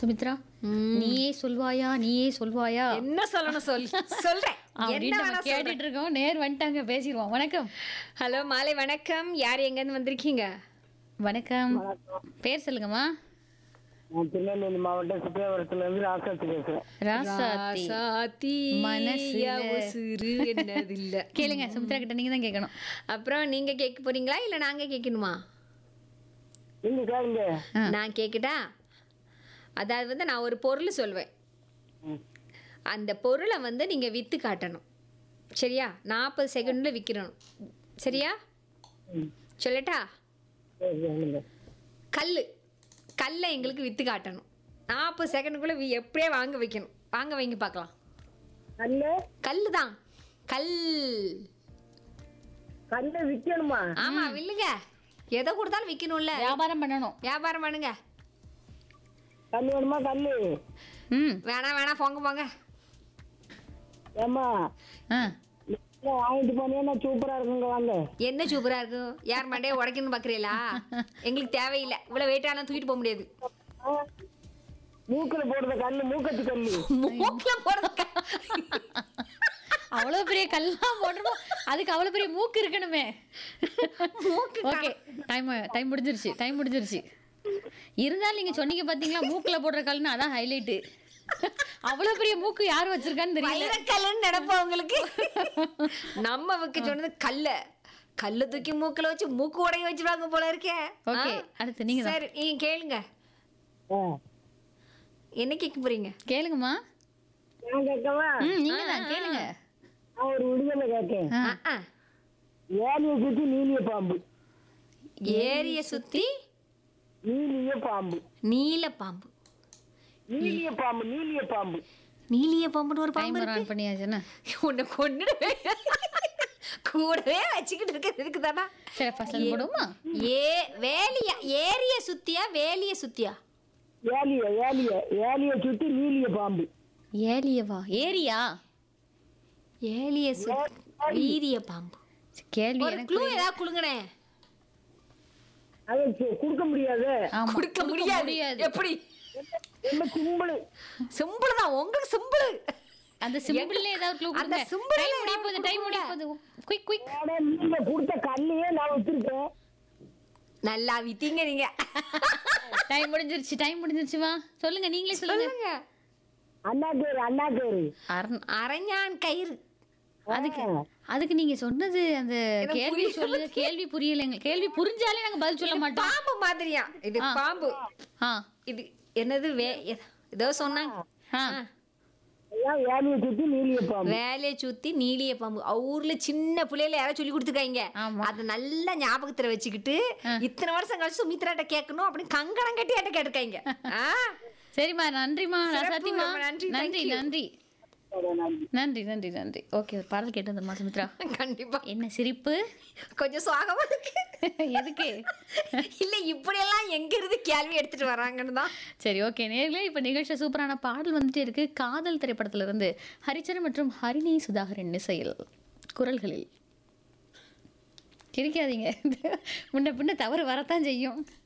சுமித்ரா நீயே சொல்வாயா நீயே சொல்வாயா என்ன சொல்லணும் சொல் சொல்றேன் என்ன அப்படின்னு வேணா நம்ம கேட்டுட்டு இருக்கோம் நேர் வந்துட்டாங்க பேசிடுவோம் வணக்கம் ஹலோ மாலை வணக்கம் யார் எங்க இருந்து வந்திருக்கீங்க வணக்கம் பேர் சொல்லுங்கம்மா நான் திருநெல்வேலி மாவட்டம் சுப்பிரமணியத்துல இருந்து ராசாத்தி பேசுறேன் ராசாத்தி ராசாத்தி மனசுல. யா உசுரு என்னது இல்ல கேளுங்க சுமித்ரா கிட்ட நீங்க தான் கேட்கணும் அப்புறம் நீங்க கேட்க போறீங்களா இல்ல நாங்க கேட்கணுமா நீங்க கேளுங்க நான் கேக்கட்டா அதாவது வந்து நான் ஒரு பொருள் சொல்வேன் ம். அந்த பொருளை வந்து நீங்க வித்து காட்டணும் சரியா நாற்பது செகண்ட்ல விற்கிறணும் சரியா ம். சொல்லட்டா சரி, சொல்லுங்க கல் கல்லை எங்களுக்கு வித்து காட்டணும் நாற்பது செகண்டுக்குள்ள வி- எப்படியே வாங்க வைக்கணும் வாங்க வைங்க பார்க்கலாம் கல்லு கல் தான் கல் கல்லை விற்கணுமா ஆமா வில்லுங்க எதை கொடுத்தாலும் விற்கணும்ல வியாபாரம் பண்ணணும் வியாபாரம் பண்ணுங்க கல் வேணுமா கல்லு ம் வேணாம் வேணாம் போங்க போங்க ஏம்மா ஆ இதை வாங்கிட்டு போனீங்கன்னா சூப்பரா இருக்குங்க வாங்க என்ன சூப்பரா இருக்கும் யார் மண்டையை உடைக்கணும்னு பாக்குறீங்களா எங்களுக்கு தேவையில்லை இவ்வளவு வெயிட்டாலாம் தூக்கிட்டு போக முடியாது ஆ? மூக்குல போடுற கல்லு மூக்கத்து கல்லு மூக்குல போடுறது அவ்வளவு பெரிய கல்லாம் போட்டுருப்போம் அதுக்கு அவ்வளவு பெரிய மூக்கு இருக்கணுமே மூக்கு ஓகே டைம் டைம் முடிஞ்சிருச்சு டைம் முடிஞ்சிருச்சு இருந்தாலும் நீங்க சொன்னீங்க பாத்தீங்களா மூக்குல போடுற கல்லுன்னு அதான் ஹைலைட்டு அவ்வளவு பெரிய மூக்கு யார் வச்சிருக்கான்னு தெரியல வைரக்கல்லுன்னு நினைப்போம் உங்களுக்கு நம்ம வைக்க சொன்னது கல்ல கல்ல தூக்கி மூக்குல வச்சு மூக்கு உடைய வச்சிருவாங்க போல இருக்கே ஓகே ஆ? அடுத்து நீங்க தான் சரி நீங்க கேளுங்க ஆ. என்ன கேட்க போறீங்க கேளுங்கம்மா நான் கேட்கவா ம் நீங்க தான் கேளுங்க நான் ஒரு விடுதலை கேட்கேன் ஆ. ஆ, ஆ. ஏலிய சுத்தி நீலிய பாம்பு ஏரிய சுத்தி நீலிய பாம்பு நீல பாம்பு நீலிய பாம்பு நீலிய பாம்பு நீலிய பாம்புன்னு ஒரு பாம்பு டைமர் இருக்கு ஆன் பண்ணியாச்சுன்னா உன்னை கொண்டுடுவேன் கூடவே வச்சுக்கிட்டு இருக்கிறதுக்கு தானா சரி ஃபர்ஸ்ட் போடுவோமா ஏ வேலியா ஏரிய சுத்தியா வேலிய சுத்தியா ஏலிய ஏலிய ஏலிய சுத்தி நீலிய பாம்பு ஏலியவா ஏரியா ஏலிய சுத்தி வீரிய பாம்பு கேள்வி ஒரு எனக்கு க்ளூ ஏதாவது குளுங்கனே அதை கு- கொடுக்க முடியாது ஆமா கொடுக்க முடியாது எப்படி என்ன கும்பல் சிம்பிள் தான் உங்களுக்கு சிம்பிள் அந்த சிம்பிள்ல ஏதாவது க்ளூ அந்த கொடுங்க symbol ல டைம் முடிய ஏதாவது போகுது டைம் முடிய போகுது குயிக் குயிக் மேடம், நீங்க கொடுத்த கல்லையே நான் வச்சிருக்கேன் நல்லா வித்தீங்க நீங்க டைம் முடிஞ்சிருச்சு டைம் முடிஞ்சிருச்சு வா சொல்லுங்க நீங்களே சொல்லுங்க சொல்லுங்க அண்ணாக்கேரு அண்ணாக்கேரு அரண் அரஞ்சான் கயிறு அதுக்கு அதுக்கு நீங்க சொன்னது அந்த எனக்கு கேள்வி புரியல. சொல்லுங்க கேள்வி புரியலைங்க கேள்வி புரிஞ்சாலே நாங்க பதில் சொல்ல மாட்டோம் பாம்பு மாதிரியா இது பாம்பு ஆ இது என்னது வே எத- ஏதோ சொன்னாங்க ஆ அதான் ஏலிய சுத்தி நீலிய பாம்பு வேலையை சுத்தி நீலிய பாம்பு அவ ஊர்ல சின்ன பிள்ளையில யாரோ சொல்லி கொடுத்துருக்காங்க ஆமா. அதை நல்ல ஞாபகத்துல வச்சுக்கிட்டு இத்தனை வருஷம் கழிச்சு சுமித்ராட்ட கேட்கணும் அப்படின்னு கங்கணம் கட்டி ஆட்ட கேட்டுக்காங்க ஆ? சரிம்மா நன்றிம்மா சிறப்பு, ரசாத்திமா ரொம்ப நன்றி, நன்றி thank you. நன்றி நன்றி நன்றி நன்றி ஓகே ஒரு பாடல் கேட்டு வந்துருமா சுமித்ரா கண்டிப்பா என்ன சிரிப்பு கொஞ்சம் சோகமா இருக்கு எதுக்கு இல்ல இப்படியெல்லாம் எங்க இருந்து கேள்வி எடுத்துட்டு வராங்கன்னு தான் சரி ஓகே நேர்களே இப்போ நிகழ்ச்சி சூப்பரான பாடல் வந்துட்டே இருக்கு காதல் திரைப்படத்துல இருந்து ஹரிச்சரன் மற்றும் ஹரிணி சுதாகரன் இசையில் குரல்களில் சிரிக்காதீங்க முன்ன பின்ன தவறு வரத்தான் செய்யும்